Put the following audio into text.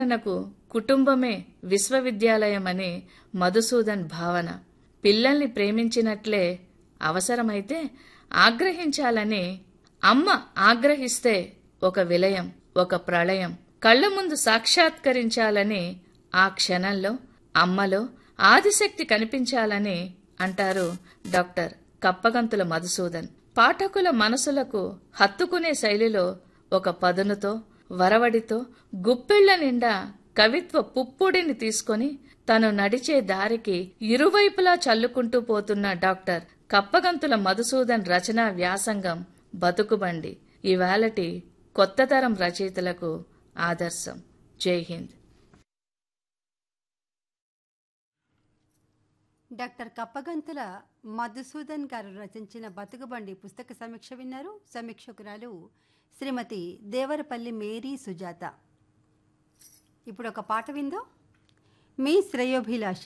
నాకు కుటుంబమే విశ్వవిద్యాలయమని మధుసూదన్ భావన పిల్లల్ని ప్రేమించినట్లే అవసరమైతే ఆగ్రహించాలని అమ్మ ఆగ్రహిస్తే ఒక విలయం ఒక ప్రళయం కళ్ల ముందు సాక్షాత్కరించాలని ఆ క్షణంలో అమ్మలో ఆదిశక్తి కనిపించాలని అంటారు డాక్టర్ కప్పగంతుల మధుసూదన్ పాఠకుల మనసులకు హత్తుకునే శైలిలో ఒక పదునుతో వరవడితో గుప్పిళ్ల నిండా కవిత్వ పుప్పొడిని తీసుకొని తను నడిచే దారికి ఇరువైపులా చల్లుకుంటూ పోతున్న డాక్టర్ కప్పగంతుల మధుసూదన్ రచనా వ్యాసంగం బతుకుబండి ఇవాళటి కొత్త తరం రచయితలకు ఆదర్శం జై హింద్ డాక్టర్ కప్పగంతుల మధుసూదన్ గారు రచించిన బతుకుబండి పుస్తక సమీక్ష విన్నారు సమీక్షకురాలు శ్రీమతి దేవరపల్లి మేరీ సుజాత ఇప్పుడు ఒక పాట విందో మీ శ్రేయోభిలాషి